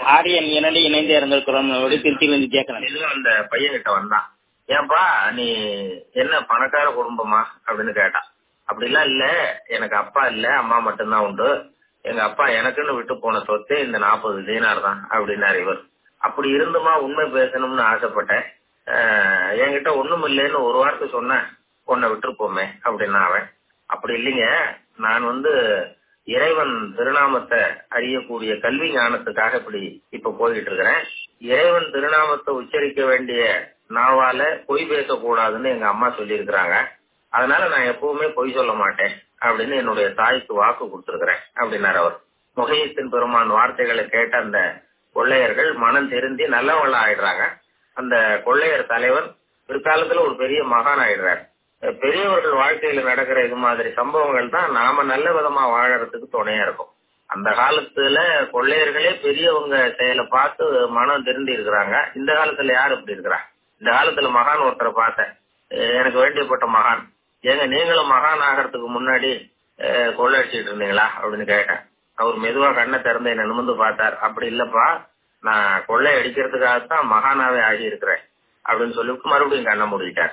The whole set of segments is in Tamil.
ஆரியன் இணை இணைந்தே இருந்திருக்கிறோம் திருச்சியிலிருந்து கேட்கறேன் இதுல அந்த பையன் கிட்ட வந்தான் ஏன்பா நீ என்ன பணக்கார குடும்பமா அப்படின்னு கேட்டான் அப்படிலாம் இல்ல எனக்கு அப்பா இல்ல அம்மா மட்டும்தான் உண்டு எங்க அப்பா எனக்குன்னு விட்டு போன சொத்து இந்த நாற்பது தீனார் தான் அப்படின்னாரு இவர் அப்படி இருந்துமா உண்மை பேசணும்னு ஆசைப்பட்டேன் ஆஹ் என்கிட்ட ஒண்ணும் இல்லைன்னு ஒரு வார்த்தை சொன்னேன் உன்னை விட்டுருப்போமே அப்படின்னா அவன் அப்படி இல்லைங்க நான் வந்து இறைவன் திருநாமத்தை அறியக்கூடிய கல்வி ஞானத்துக்காக இப்படி இப்ப போய்கிட்டு இருக்கிறேன் இறைவன் திருநாமத்தை உச்சரிக்க வேண்டிய நாவால பொய் பேசக்கூடாதுன்னு எங்க அம்மா சொல்லியிருக்கிறாங்க அதனால நான் எப்பவுமே பொய் சொல்ல மாட்டேன் அப்படின்னு என்னுடைய தாய்க்கு வாக்கு கொடுத்திருக்கிறேன் அப்படின்னாரு அவர் முகையத்தின் பெருமான் வார்த்தைகளை கேட்ட அந்த கொள்ளையர்கள் மனம் தெரிந்து நல்லவங்கள ஆயிடுறாங்க அந்த கொள்ளையர் தலைவன் பிற்காலத்துல ஒரு பெரிய மகான் ஆயிடுறாரு பெரியவர்கள் வாழ்க்கையில நடக்கிற இது மாதிரி சம்பவங்கள் தான் நாம நல்ல விதமா வாழறதுக்கு துணையா இருக்கும் அந்த காலத்துல கொள்ளையர்களே பெரியவங்க செயலை பார்த்து மனம் திருந்தி இருக்கிறாங்க இந்த காலத்துல யார் இப்படி இருக்கிறா இந்த காலத்துல மகான் ஒருத்தரை பார்த்தேன் அஹ் எனக்கு வேண்டியப்பட்ட மகான் ஏங்க நீங்களும் மகான் ஆகிறதுக்கு முன்னாடி அஹ், கொள்ளையடிச்சிட்டு இருந்தீங்களா அப்படின்னு கேட்டேன் அவர் மெதுவா கண்ணை திறந்து என்ன நிமிந்து பார்த்தார் அப்படி இல்லப்பா நான் கொள்ளை அடிக்கிறதுக்காகத்தான் மகானாவே ஆகி இருக்கிறேன் அப்படின்னு சொல்லிவிட்டு மறுபடியும் கண்ணை மூடிட்டார்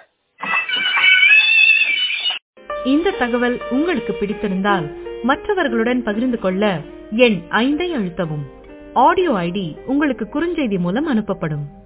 இந்த தகவல் உங்களுக்கு பிடித்திருந்தால் மற்றவர்களுடன் பகிர்ந்து கொள்ள எண் ஐந்தை அழுத்தவும் ஆடியோ ஐடி உங்களுக்கு குறுஞ்செய்தி மூலம் அனுப்பப்படும்